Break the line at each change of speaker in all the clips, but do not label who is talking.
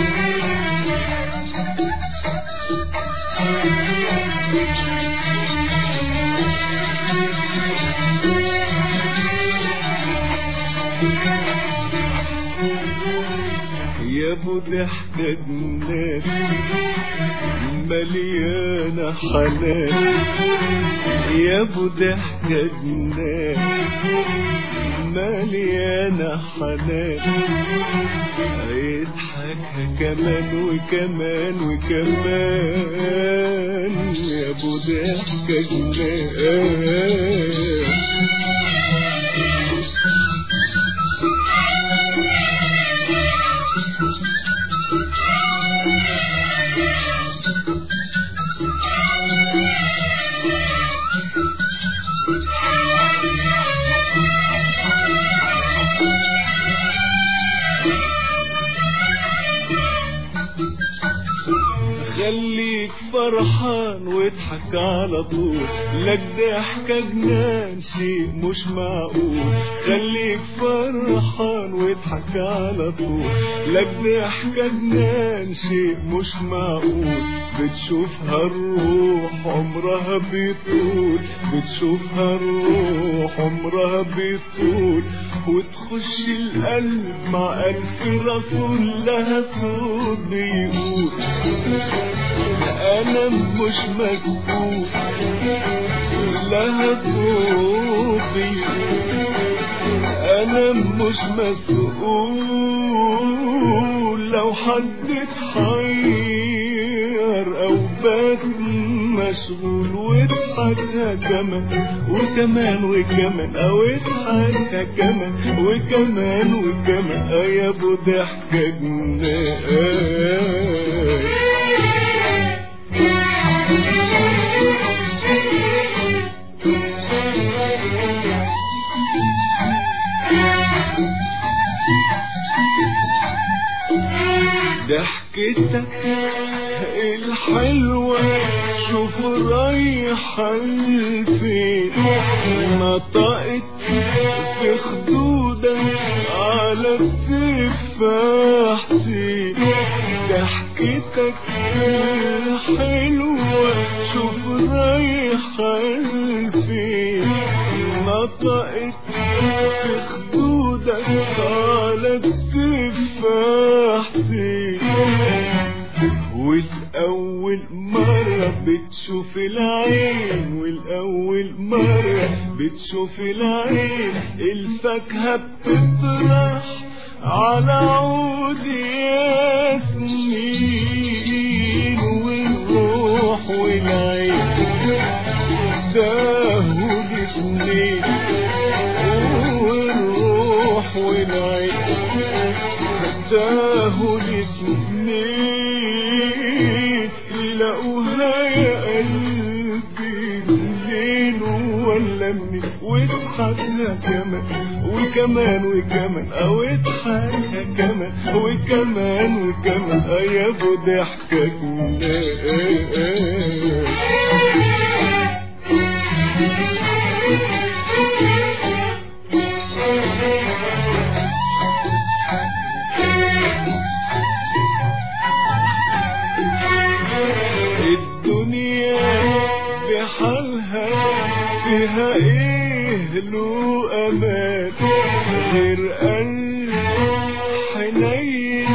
يا ابو ضحكة جنان مليانة حنان يا ابو ضحكة جنان مليانة حنان يضحكها كمان وكمان وكمان يا ابو ضحكة جنان خليك فرحان واضحك على طول لك ضحكة جنان شيء مش معقول خليك فرحان واضحك على طول لك ضحكة جنان شيء مش معقول بتشوفها الروح عمرها بيطول بتشوفها الروح عمرها بيطول وتخش القلب مع ألف رسول لها صوت بيقول أنا مش مكتوب لها صوت بيقول أنا مش مسؤول لو حد اتحير أو بات مشغول واضحكها كمان وكمان وكمان أو اضحكها كمان وكمان وكمان يا أبو ضحكة جنان ضحكتك الحلوة شوف رايحة لفين نطقت في خدودك على التفاحتين ضحكتك الحلوة شوف رايحة لفين نطقت في خدودك على التفاحتين والأول مرة بتشوف العين والأول مرة بتشوف العين الفاكهة بتطرح على عود ياسمين والروح والعين تاهوا الاتنين والروح والعين تاهوا الاتنين لقوها يا قلبي منين ولا منين واضحكها كمان وكمان وكمان او اضحكها كمان وكمان وكمان يا ابو ضحكة جنان الدنيا بحالها فيها ايه له امان غير قلب حنين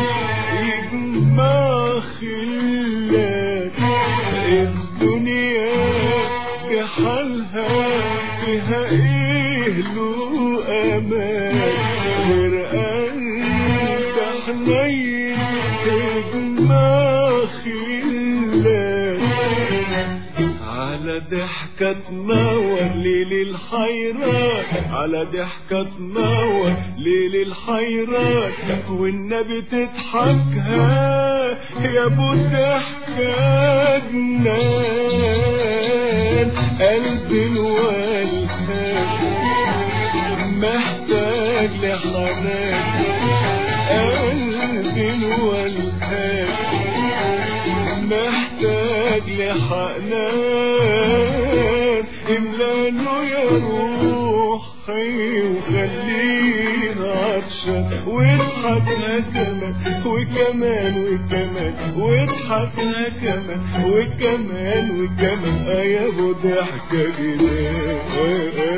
يجمع خلات الدنيا بحالها فيها ايه له امان غير قلب حنين يجمع خلات على ضحكة تنور ليل الحيرات على ضحكة تنور ليل الحيرات والنبي تضحكها يا ابو ضحكة جنان قلبي الوالهان محتاج لحنان قلبي الوالهان محتاج لحنان املانه يا روحي وخلينا عطشان واضحك كمان وكمان وكمان واضحك كمان وكمان وكمان آه يا ابو ضحكة جنان